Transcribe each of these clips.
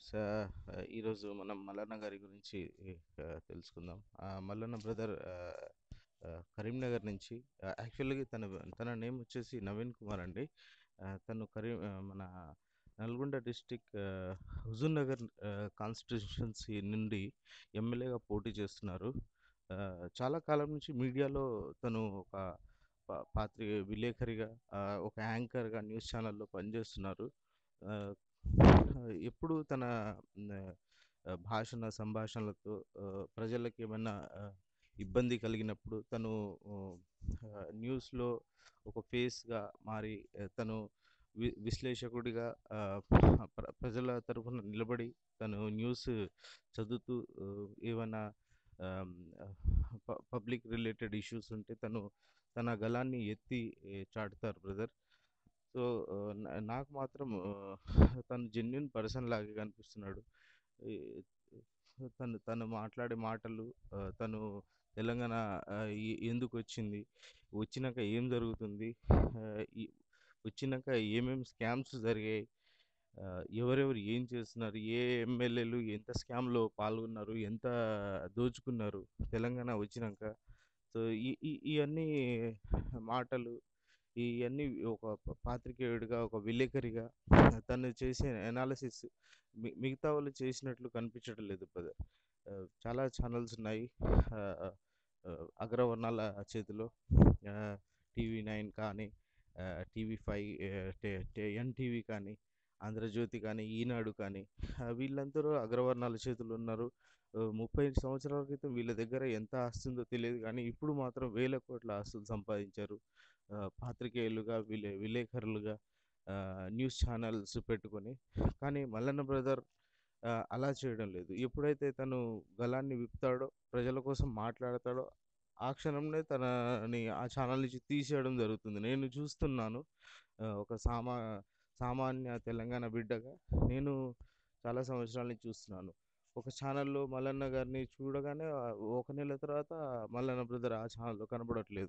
Friends ఆహ్, ఈరోజు మనం మల్లన్న గారి గురించి ఆహ్, తెలుసుకుందాం. ఆహ్, మల్లన్న బ్రదర్ ఆహ్, ఆహ్, కరీంనగర్ నుంచి ఆహ్, యాక్చువల్‌గా తన తన నేమ్ వచ్చేసి నవీన్ కుమార్ అండి. ఆహ్, తను కరీ ఆహ్, మన నల్గొండ డిస్ట్రిక్ట్ ఆహ్, హుజూర్ నగర్ ఆహ్, కాన్స్టిట్యూషన్సీ నుండి ఎమ్మెల్యేగా పోటీ చేస్తున్నారు. ఆహ్, చాలా కాలం నుంచి మీడియాలో తను ఒక ప పాత్రి విలేకరిగా ఆహ్, ఒక యాంకర్‌గా న్యూస్ ఛానెల్‌లో పనిచేస్తున్నారు. ఆహ్, ఎప్పుడు తన ఆహ్, భాషణ, సంభాషణలతో ఆహ్, ప్రజలకేమన్నా ఆహ్, ఇబ్బంది కలిగినప్పుడు తను ఆహ్, న్యూస్‌లో ఒక ఫేస్‌గా మారి తను వి విశ్లేషకుడిగా ఆహ్, ప్ర ప్రజల తరపున నిలబడి తను న్యూస్ చదువుతూ ఆహ్, ఏవన్నా ఆహ్, ప పబ్లిక్ రిలేటెడ్ ఇష్యూస్ ఉంటే తను తన గళాన్ని ఎత్తి చాటుతారు బ్రదర్. సో, ఆహ్, న నాకు మాత్రం ఆహ్, తను జెన్యూన్ పర్సన్ లాగే కనిపిస్తున్నాడు. ఈ తను తను మాట్లాడే మాటలు ఆహ్, తను తెలంగాణ ఆహ్, ఎ ఎందుకొచ్చింది? వచ్చినాక ఏం జరుగుతుంది? ఆహ్, ఈ వచ్చినాక ఏమేం స్కామ్స్ జరిగాయి? ఆహ్, ఎవరెవరు ఏం చేస్తున్నారు? ఏ ఎమ్మెల్యేలు ఎంత స్కామ్‌లో పాల్గొన్నారు? ఎంత దోచుకున్నారు తెలంగాణ వచ్చినాక? సో, ఈ ఈ ఇయన్నీ మాటలు ఇయన్నీ ఒక పాత్రికేయుడిగా, ఒక విలేకరిగా తను చేసే అనాలిసిస్ మి మిగతా వాళ్ళు చేసినట్లు కనిపించడం లేదు బ్రదర్. ఆహ్, చాలా ఛానెల్స్ ఉన్నాయి. ఆహ్, ఆహ్, అగ్రవర్ణాల చేతిలో ఆహ్, టీవీ నైన్ కానీ, ఆహ్, టీవీ ఫైవ్ ఆహ్, టె టె ఎన్‌టీవీ కానీ, ఆంధ్రజ్యోతి కానీ, ఈనాడు కానీ ఆహ్, వీళ్ళందరూ అగ్రవర్ణాల చేతుల్లో ఉన్నారు. ఆహ్, 30 సంవత్సరాల క్రితం వీళ్ళ దగ్గర ఎంత ఆస్తి ఉందో తెలియదు కానీ, ఇప్పుడు మాత్రం వేల కోట్ల ఆస్తులు సంపాదించారు. ఆహ్, పాత్రికేయులుగా, విలే విలేకరులుగా ఆహ్, న్యూస్ ఛానెల్స్ పెట్టుకొని. కానీ మల్లన్న బ్రదర్ ఆహ్, అలా చేయడం లేదు. ఎప్పుడైతే తను గళాన్ని విప్పుతాడో, ప్రజల కోసం మాట్లాడతాడో, ఆ క్షణంనే తనని ఆ ఛానెల్ నుంచి తీసేయడం జరుగుతుంది. నేను చూస్తున్నాను. ఆహ్, ఒక సామా సామాన్య తెలంగాణ బిడ్డగా నేను చాలా సంవత్సరాల నుంచి చూస్తున్నాను. ఒక ఛానెల్‌లో మల్లన్న గారిని చూడగానే ఆహ్, ఒక నెల తర్వాత మల్లన్న బ్రదర్ ఆ ఛానెల్‌లో కనపడట్లేదు.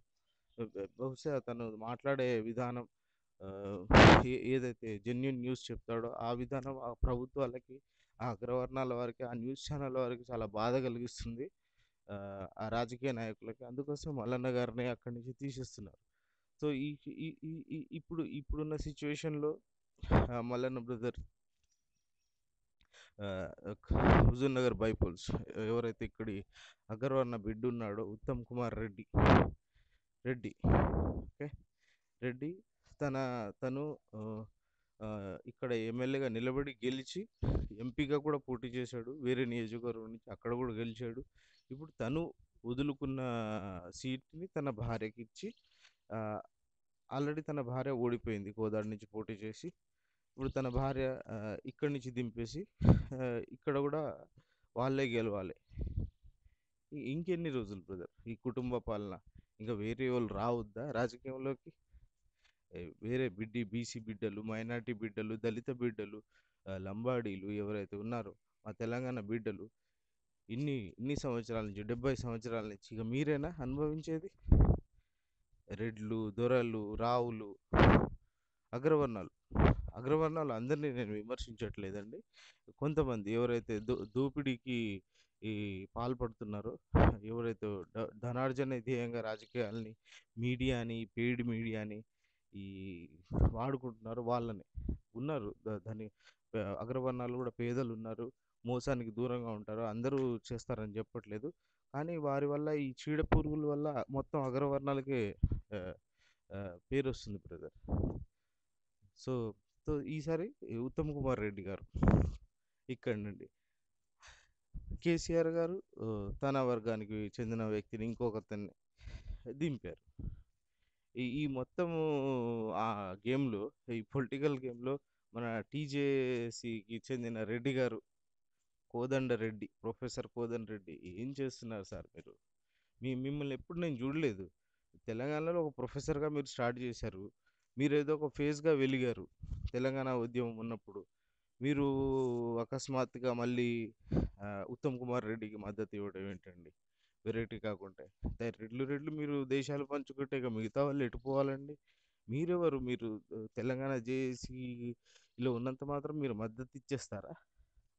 బ బ బహుశా తను మాట్లాడే విధానం ఆహ్, ఏ ఏదైతే జెన్యూన్ న్యూస్ చెప్తాడో, ఆ విధానం ఆ ప్రభుత్వాలకి, ఆ అగ్రవర్ణాల వారికి, ఆ న్యూస్ ఛానెల్ వారికి చాలా బాధ కలిగిస్తుంది. ఆహ్, ఆ రాజకీయ నాయకులకి. అందుకోసం మల్లన్న గారిని అక్కడి నుంచి తీసేస్తున్నారు. సో, ఈ ఈ ఈ ఈ ఇప్పుడు ఇప్పుడున్న సిట్యుయేషన్‌లో ఆహ్, మల్లన్న బ్రదర్ ఆహ్, హుజూర్ నగర్ బైపోల్స్ ఎవరైతే ఇక్కడి అగ్రవర్ణ బిడ్డ ఉన్నాడో ఉత్తమ్ కుమార్ రెడ్డి. రెడ్డి ఓకే. రెడ్డి తన తను ఆహ్, ఆహ్, ఇక్కడ ఎమ్మెల్యేగా నిలబడి గెలిచి ఎంపీగా కూడా పోటీ చేశాడు. వేరే నియోజకవర్గం నుంచి అక్కడ కూడా గెలిచాడు. ఇప్పుడు తను వదులుకున్న సీట్‌ని తన భార్యకిచ్చి ఆహ్, ఆల్రెడీ తన భార్య ఓడిపోయింది కోదాడ నుంచి పోటీ చేసి. ఇప్పుడు తన భార్య ఆహ్, ఇక్కడి నుంచి దింపేసి ఆహ్, ఇక్కడ కూడా వాళ్ళే గెలవాలి. ఇ ఇంకెన్ని రోజులు బ్రదర్ ఈ కుటుంబ పాలన? ఇంకా వేరే వోళ్ళు రావద్దా రాజకీయంలోకి? ఎ వేరే బిడ్డి బీసీ బిడ్డలు, మైనారిటీ బిడ్డలు, దళిత బిడ్డలు, ఆహ్, లంబాడీలు ఎవరైతే ఉన్నారో మా తెలంగాణ బిడ్డలు ఇన్ని ఇన్ని సంవత్సరాల నుంచి 70 సంవత్సరాల నుంచి ఇక మీరేనా అనుభవించేది? రెడ్లు, దొరలు, రావులు, అగ్రవర్ణాలు. అగ్రవర్ణాలు అందరిని నేను విమర్శించట్లేదండి. కొంతమంది ఎవరైతే దో దోపిడీకి ఈ పాల్పడుతున్నారో, ఎవరైతే డ ధనార్జన ధ్యేయంగా రాజకీయాల్ని, మీడియాని, పెయిడ్ మీడియాని ఈ వాడుకుంటున్నారో వాళ్ళని. ఉన్నారు ద ధని ఆహ్, అగ్రవర్ణాలు కూడా పేదలున్నారు. మోసానికి దూరంగా ఉంటారు. అందరూ చేస్తారని చెప్పట్లేదు. కానీ వారి వల్ల ఈ చీడ పురుగుల వల్ల మొత్తం అగ్రవర్ణాలకే ఆహ్, ఆహ్, పేరొస్తుంది బ్రదర్. సో, సో ఈసారి ఉత్తమ్ కుమార్ రెడ్డి గారు ఇక్కడి నుండి. కేసీఆర్ గారు ఆహ్, తన వర్గానికి చెందిన వ్యక్తిని ఇంకొకతన్ని దింపారు. ఈ ఈ మొత్తము ఆ గేమ్‌లో ఈ పొలిటికల్ గేమ్‌లో మన టీజేఏసీకి చెందిన రెడ్డి గారు, కోదండరెడ్డి, ప్రొఫెసర్ కోదండరెడ్డి ఏం చేస్తున్నారు సార్ మీరు? మీ మిమ్మల్ని ఎప్పుడు నేను చూడలేదు. తెలంగాణలో ఒక ప్రొఫెసర్‌గా మీరు స్టార్ట్ చేశారు. మీరేదో ఒక ఫేస్‌గా వెలిగారు. తెలంగాణ ఉద్యమం ఉన్నప్పుడు. మీరు అకస్మాత్తుగా మళ్ళీ ఆహ్, ఉత్తమ్ కుమార్ రెడ్డికి మద్దతు ఇవ్వడం ఏంటండి? వెరైటీ కాకుంటే. తే రెడ్లు రెడ్లు మీరు దేశాలు పంచుకుంటే ఇక మిగతా వాళ్ళు ఎటు పోవాలండి? మీరెవరు? మీరు ఆహ్, తెలంగాణ జేఏసీలో ఉన్నంత మాత్రం మీరు మద్దతు ఇచ్చేస్తారా?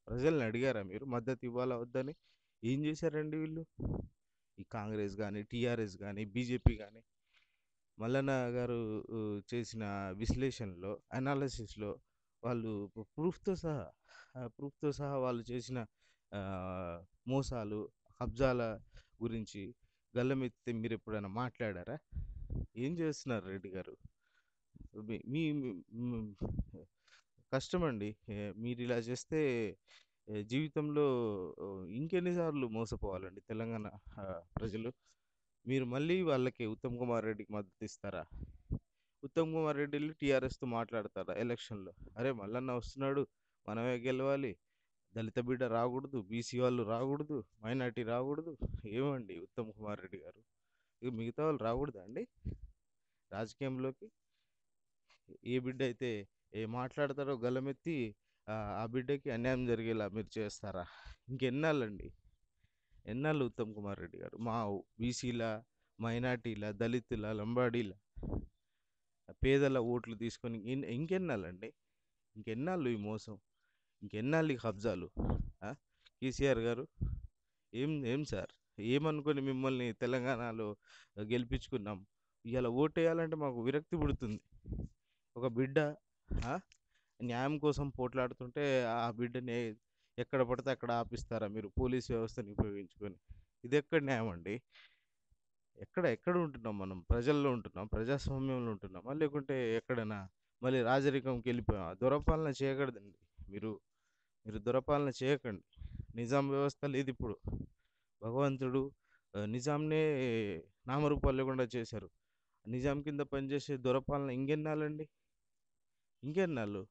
ప్రజల్ని అడిగారా మీరు మద్దతు ఇవ్వాలా వద్దని ఏం చేశారండి వీళ్ళు ఈ కాంగ్రెస్ కానీ టీఆర్ఎస్ కానీ బీజేపీ కానీ మల్లన్న గారు ఉ, చేసిన విశ్లేషణలో అనాలసిస్లో వాళ్ళు ప్రూఫ్తో సహా ప్రూఫ్తో సహా వాళ్ళు చేసిన ఆ, మోసాలు కబ్జాల గురించి గల్లమెత్తితే మీరు ఎప్పుడైనా మాట్లాడారా ఏం చేస్తున్నారు రెడ్డి గారు మీ- మీ మీ- మ్, కష్టమండి ఏ, మీరు ఇలా చేస్తే ఏ, జీవితంలో ఓ, ఇంకెన్నిసార్లు మోసపోవాలండి తెలంగాణ ఆ, ప్రజలు మీరు మళ్ళీ వాళ్ళకి ఉత్తమ్ కుమార్ రెడ్డికి మద్దతు ఇస్తారా ఉత్తమ్ కుమార్ రెడ్డి వెళ్ళి టీఆర్ఎస్తో మాట్లాడతారా ఎలక్షన్లో అరే మల్లన్న వస్తున్నాడు మనమే గెలవాలి దళిత బిడ్డ రాకూడదు బీసీ వాళ్ళు రాకూడదు మైనార్టీ రాకూడదు ఏమండి ఉత్తమ్ కుమార్ రెడ్డి గారు ఇక మిగతా వాళ్ళు రాకూడదా అండి రాజకీయంలోకి ఏ బిడ్డ అయితే ఏ మాట్లాడతారో గలమెత్తి ఆ ఆ బిడ్డకి అన్యాయం జరిగేలా మీరు చేస్తారా ఇంకెన్నాళ్ళండి ఎన్నాళ్ళు ఉత్తమ్ కుమార్ రెడ్డి గారు మా బీసీల మైనార్టీల దళితుల లంబాడీల పేదల ఓట్లు తీసుకొని ఇన్- ఇంకెన్నాళ్ళండి ఇంకెన్నాళ్ళు ఈ మోసం ఇంకెన్నాళ్ళు ఈ కబ్జాలు ఆ? కేసీఆర్ గారు ఏం ఏం సార్ ఏమనుకొని మిమ్మల్ని తెలంగాణలో గెలిపించుకున్నాం ఇవాళ ఓటేయాలంటే మాకు విరక్తి పుడుతుంది ఒక బిడ్డ ఆ, న్యాయం కోసం పోట్లాడుతుంటే ఆ బిడ్డని ఎక్కడ పడితే అక్కడ ఆపిస్తారా మీరు పోలీస్ వ్యవస్థని ఉపయోగించుకొని ఇది ఎక్కడ న్యాయం అండి ఎక్కడ ఎక్కడ ఉంటున్నాం మనం ప్రజల్లో ఉంటున్నాం ప్రజాస్వామ్యంలో ఉంటున్నామా లేకుంటే ఎక్కడైనా మళ్ళీ రాజరికంకి వెళ్ళిపోయాం దొరపాలన చేయకూడదండి మీరు మీరు దొరపాలన చేయకండి నిజాం వ్యవస్థ లేదు ఇప్పుడు భగవంతుడు ఆ, నిజాంనే నామరూపాలు లేకుండా చేశారు నిజాం కింద పనిచేసే దొరపాలన ఇంకెన్నాళ్ళండి ఇంకెన్నాళ్ళు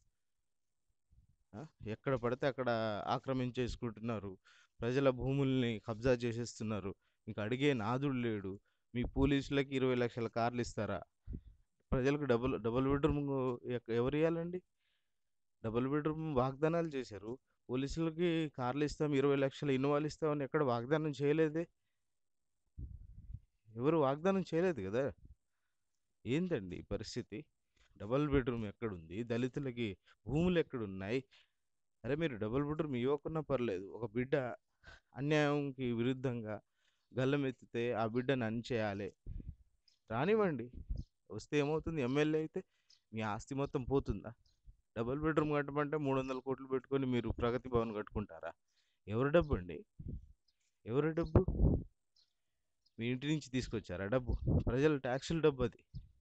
ఆ? ఎక్కడ పడితే అక్కడ ఆక్రమించేసుకుంటున్నారు ప్రజల భూముల్ని కబ్జా చేసేస్తున్నారు మీకు అడిగే నాదుడు లేడు మీ పోలీసులకి ఇరవై లక్షల కార్లు ఇస్తారా ప్రజలకు డబుల్ డబుల్ బెడ్రూమ్ ఎక్క- ఎవరు ఇవ్వాలండి డబుల్ బెడ్రూమ్ వాగ్దానాలు చేశారు పోలీసులకి కార్లు ఇస్తాం ఇరవై లక్షల ఇన్నోవాలు ఇస్తామని ఎక్కడ వాగ్దానం చేయలేదే ఎవరు వాగ్దానం చేయలేదు కదా ఏందండి ఈ పరిస్థితి డబుల్ బెడ్రూమ్ ఎక్కడుంది దళితులకి భూములు ఎక్కడున్నాయి అరే మీరు డబుల్ బెడ్రూమ్ ఇవ్వకున్నా పర్లేదు ఒక బిడ్డ అన్యాయంకి విరుద్ధంగా గల్లమెత్తితే ఆ బిడ్డను అణిచేయాలి రానివ్వండి వస్తే ఏమవుతుంది ఎమ్మెల్యే అయితే మీ ఆస్తి మొత్తం పోతుందా డబుల్ బెడ్రూమ్ కట్టమంటే మూడు వందల కోట్లు పెట్టుకొని మీరు ప్రగతి భవన్ కట్టుకుంటారా ఎవరి డబ్బు అండి ఎవరి డబ్బు మీ ఇంటి నుంచి తీసుకొచ్చారా డబ్బు ప్రజల ట్యాక్సుల డబ్బు అది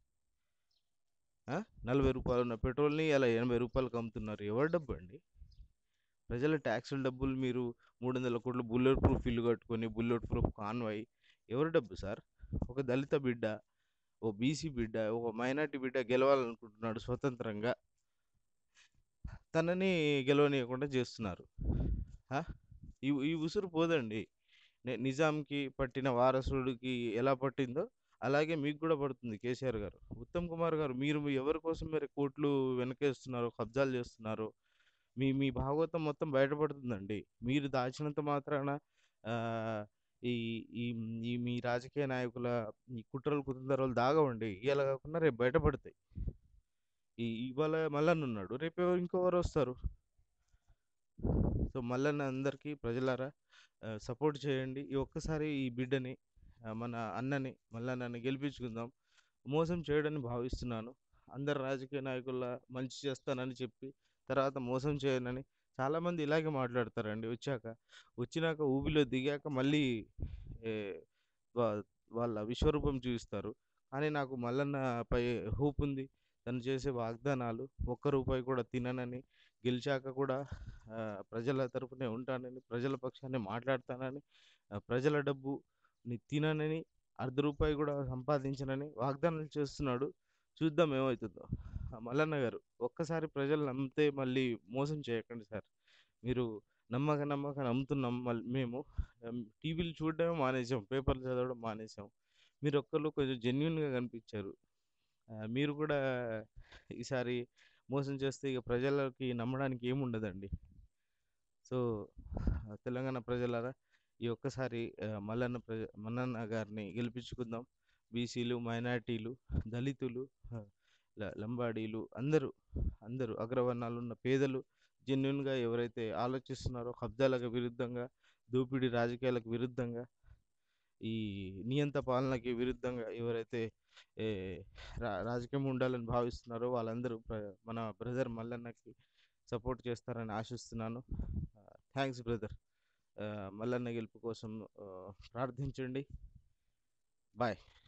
ఆ? నలభై రూపాయలు ఉన్న పెట్రోల్ని అలా ఎనభై రూపాయలకు అమ్ముతున్నారు ఎవరి డబ్బు అండి ప్రజల ట్యాక్సుల డబ్బులు మీరు మూడు వందల కోట్లు బుల్లెట్ ప్రూఫ్ ఇల్లు కట్టుకొని బుల్లెట్ ప్రూఫ్ కాన్వాయ్ ఎవరి డబ్బు సార్ ఒక దళిత బిడ్డ ఓ బీసీ బిడ్డ ఒక మైనార్టీ బిడ్డ గెలవాలనుకుంటున్నాడు స్వతంత్రంగా తనని గెలవనీయకుండా చేస్తున్నారు ఆ? ఈ ఈ ఉసురు పోదండి ని- నిజాంకి పట్టిన వారసుడికి ఎలా పట్టిందో అలాగే మీకు కూడా పడుతుంది కేసీఆర్ గారు ఉత్తమ్ కుమార్ గారు మీరు మీ ఎవరి కోసం మీరు కోట్లు వెనకేస్తున్నారు కబ్జాలు చేస్తున్నారు మీ మీ భాగవతం మొత్తం బయటపడుతుందండి మీరు దాచినంత మాత్రాన ఆ, ఈ ఈ ఈ మీ రాజకీయ నాయకుల ఈ కుట్రలు కుతంత్రాలు దాగవండి ఇవాళ కాకుండా రేపు బయటపడతాయి ఈ ఇవాళ మల్లన్న ఉన్నాడు రేపు ఎవరు ఇంకెవరు వస్తారు సో మల్లన్న అందరికీ ప్రజలారా సపోర్ట్ చేయండి ఈ ఒక్కసారి ఈ బిడ్డని ఆ, మన అన్నని మల్లన్నని గెలిపించుకుందాం మోసం చేయడని భావిస్తున్నాను అందరు రాజకీయ నాయకుల మంచి చేస్తానని చెప్పి తర్వాత మోసం చేయనని చాలామంది ఇలాగే మాట్లాడతారండి వచ్చాక వచ్చినాక ఊబిలో దిగాక మళ్ళీ ఏ, వా- వాళ్ళ విశ్వరూపం చూపిస్తారు కానీ నాకు మల్లన్న పై హోప్ ఉంది తను చేసే వాగ్దానాలు ఒక్క రూపాయి కూడా తిననని గెలిచాక కూడా ఆ, ప్రజల తరపునే ఉంటానని ప్రజల పక్షాన్ని మాట్లాడతానని ఆ, ప్రజల డబ్బుని తిననని అర్ధ రూపాయి కూడా సంపాదించనని వాగ్దానాలు చేస్తున్నాడు చూద్దాం ఏమవుతుందో ఆ, మల్లన్న గారు ఒక్కసారి ప్రజలు నమ్మితే మళ్ళీ మోసం చేయకండి సార్ మీరు నమ్మక నమ్మక నమ్ముతున్నాం మళ్ళీ మేము టీవీలు చూడడమే మానేసాం పేపర్లు చదవడం మానేసాం మీరు ఒక్కళ్ళు కొంచెం జెన్యున్గా కనిపించారు ఆ, మీరు కూడా ఈసారి మోసం చేస్తే ఇక ప్రజలకి నమ్మడానికి ఏముండదండి సో ఆ, తెలంగాణ ప్రజలారా ఈ ఒక్కసారి ఆ, మల్లన్న ప్రజ మల్లన్న గారిని గెలిపించుకుందాం బీసీలు మైనార్టీలు దళితులు ఆ, ల- లంబాడీలు అందరూ అందరూ అగ్రవర్ణాలు ఉన్న పేదలు జెన్యున్గా ఎవరైతే ఆలోచిస్తున్నారో కబ్జాలకు విరుద్ధంగా దోపిడీ రాజకీయాలకు విరుద్ధంగా ఈ నియంత పాలనకి విరుద్ధంగా ఎవరైతే ఏ, రా రాజకీయం ఉండాలని భావిస్తున్నారో వాళ్ళందరూ ప్ర- మన బ్రదర్ మల్లన్నకి సపోర్ట్ చేస్తారని ఆశిస్తున్నాను థ్యాంక్స్ బ్రదర్ మల్లన్న గెలుపు కోసం ఆ, ప్రార్థించండి బాయ్